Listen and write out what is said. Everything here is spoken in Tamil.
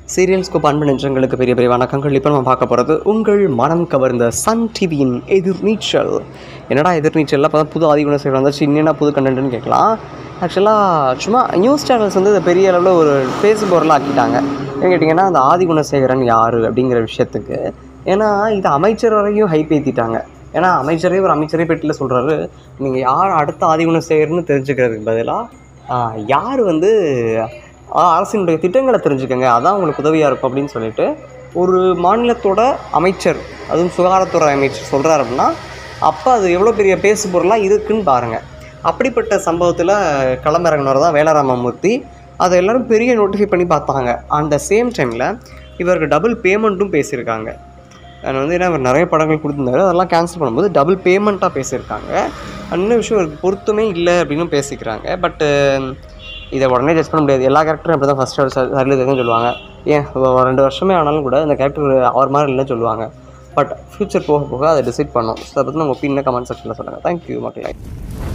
சீரியல்ஸ்கோப் அன்பு நெஞ்சங்களுக்கு பெரிய பெரிய வணக்கங்கள் இப்போ நம்ம பார்க்க போகிறது உங்கள் மனம் கவர்ந்த சன் டிவியின் எதிர்நீச்சல் என்னடா எதிர்நீச்சலில் இப்போ புது ஆதிகுண சேவை வந்துச்சு என்னென்ன புது கண்டென்ட்னு கேட்கலாம் ஆக்சுவலாக சும்மா நியூஸ் சேனல்ஸ் வந்து இதை பெரிய அளவில் ஒரு பேசு பொருளாக ஆக்கிட்டாங்க ஏன்னு கேட்டிங்கன்னா அந்த ஆதிகுணசேகரன் யார் அப்படிங்கிற விஷயத்துக்கு ஏன்னா இது அமைச்சர் வரையும் ஹைப் ஏற்றிட்டாங்க ஏன்னா அமைச்சரே ஒரு அமைச்சரே பெட்டியில் சொல்கிறாரு நீங்கள் யார் அடுத்த ஆதிகுணசேகர்னு தெரிஞ்சுக்கிறதுக்கு பதிலாக யார் வந்து ஆ, அரசினுடைய திட்டங்களை தெரிஞ்சுக்கங்க அதான் உங்களுக்கு உதவியாக இருக்கும் அப்படின்னு சொல்லிட்டு ஒரு மாநிலத்தோட அமைச்சர் அதுவும் சுகாதாரத்துறை அமைச்சர் சொல்கிறார் அப்படின்னா அப்போ அது எவ்வளோ பெரிய பேசு பொருளாக இருக்குன்னு பாருங்கள் அப்படிப்பட்ட சம்பவத்தில் களமிறங்கினவர் தான் வேலராமமூர்த்தி அதை எல்லாரும் பெரிய நோட்டிஃபை பண்ணி பார்த்தாங்க அந்த சேம் டைமில் இவருக்கு டபுள் பேமெண்ட்டும் பேசியிருக்காங்க அது வந்து ஏன்னா அவர் நிறைய படங்கள் கொடுத்துருந்தாரு அதெல்லாம் கேன்சல் பண்ணும்போது டபுள் பேமெண்ட்டாக பேசியிருக்காங்க இன்னும் விஷயம் இவருக்கு பொருத்தமே இல்லை அப்படின்னு பேசிக்கிறாங்க பட்டு இதை உடனே ஜட்ஜ் பண்ண முடியாது எல்லா கேரக்டரும் அப்படி தான் ஃபஸ்ட் சரியில்லைன்னு சொல்லுவாங்க ஏன் ஒரு ரெண்டு வருஷமே ஆனாலும் கூட இந்த கேரக்டர் அவர் மாதிரி இல்லைன்னு சொல்லுவாங்க பட் ஃப்யூச்சர் போக போக அதை டிசைட் பண்ணோம் ஸோ அதை பற்றி உங்கள் ஒப்பீனியன் கமெண்ட் செக்ஷனில் சொல்லுங்கள் தேங்க்யூ மக்களே